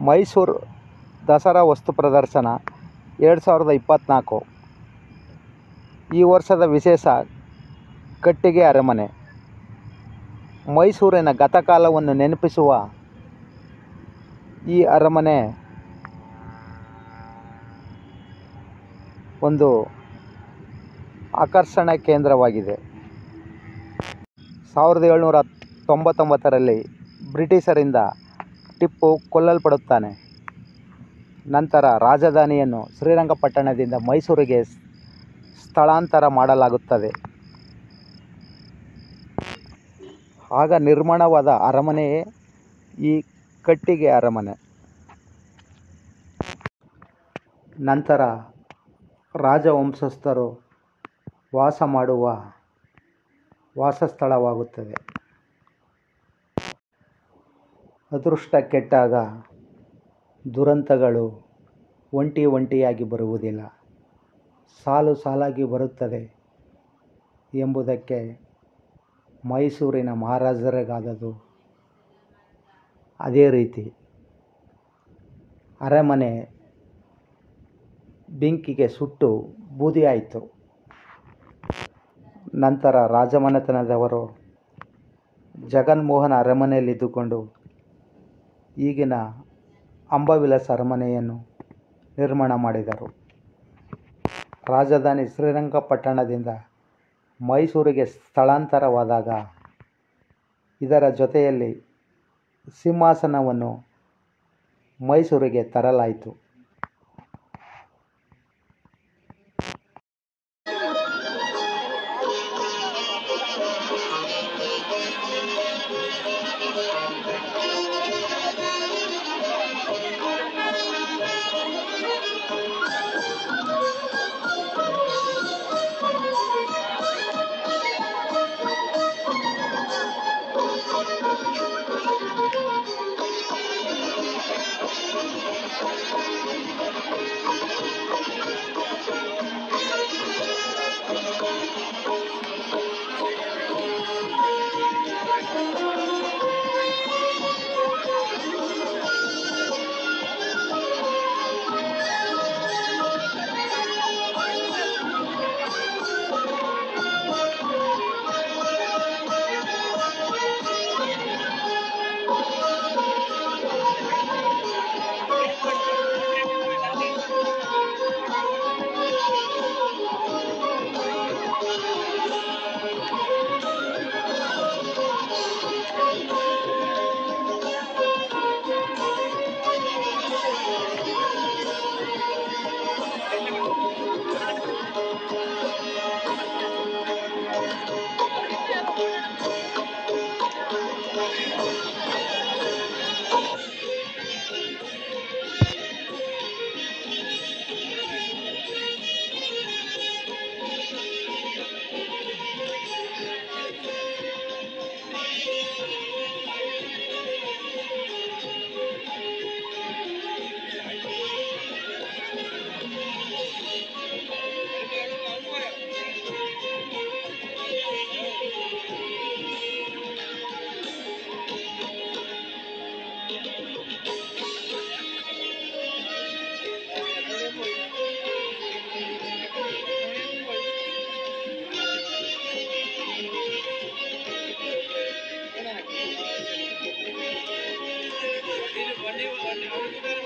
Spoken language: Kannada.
ಮೈಸೂರು ದಸರಾ ವಸ್ತು ಪ್ರದರ್ಶನ ಎರಡು ಸಾವಿರದ ಇಪ್ಪತ್ತ್ನಾಲ್ಕು ಈ ವರ್ಷದ ವಿಶೇಷ ಕಟ್ಟಿಗೆ ಅರಮನೆ ಮೈಸೂರಿನ ಗತಕಾಲವನ್ನು ನೆನಪಿಸುವ ಈ ಅರಮನೆ ಒಂದು ಆಕರ್ಷಣಾ ಕೇಂದ್ರವಾಗಿದೆ ಸಾವಿರದ ಏಳ್ನೂರ ತೊಂಬತ್ತೊಂಬತ್ತರಲ್ಲಿ ಬ್ರಿಟಿಷರಿಂದ ಟಿಪ್ಪು ಕೊಲ್ಲಲ್ಪಡುತ್ತಾನೆ ನಂತರ ರಾಜಧಾನಿಯನ್ನು ಶ್ರೀರಂಗಪಟ್ಟಣದಿಂದ ಮೈಸೂರಿಗೆ ಸ್ಥಳಾಂತರ ಮಾಡಲಾಗುತ್ತದೆ ಆಗ ನಿರ್ಮಾಣವಾದ ಅರಮನೆಯೇ ಈ ಕಟ್ಟಿಗೆ ಅರಮನೆ ನಂತರ ರಾಜವಂಶಸ್ಥರು ವಾಸ ಮಾಡುವ ವಾಸಸ್ಥಳವಾಗುತ್ತದೆ ಅದೃಷ್ಟ ಕೆಟ್ಟಾಗ ದುರಂತಗಳು ಒಂಟಿ ಒಂಟಿಯಾಗಿ ಬರುವುದಿಲ್ಲ ಸಾಲು ಸಾಲಾಗಿ ಬರುತ್ತದೆ ಎಂಬುದಕ್ಕೆ ಮೈಸೂರಿನ ಮಹಾರಾಜರಿಗಾದದ್ದು ಅದೇ ರೀತಿ ಅರಮನೆ ಬೆಂಕಿಗೆ ಸುಟ್ಟು ಬೂದಿಯಾಯಿತು ನಂತರ ರಾಜಮನೆತನದವರು ಜಗನ್ಮೋಹನ ಅರಮನೆಯಲ್ಲಿದ್ದುಕೊಂಡು ಈಗಿನ ಅಂಬಾವಿಲಾಸ ಅರಮನೆಯನ್ನು ನಿರ್ಮಾಣ ಮಾಡಿದರು ರಾಜಧಾನಿ ಶ್ರೀರಂಗಪಟ್ಟಣದಿಂದ ಮೈಸೂರಿಗೆ ಸ್ಥಳಾಂತರವಾದಾಗ ಇದರ ಜೊತೆಯಲ್ಲಿ ಸಿಂಹಾಸನವನ್ನು ಮೈಸೂರಿಗೆ ತರಲಾಯಿತು ಬಂಡಿ ಬಂಡಿ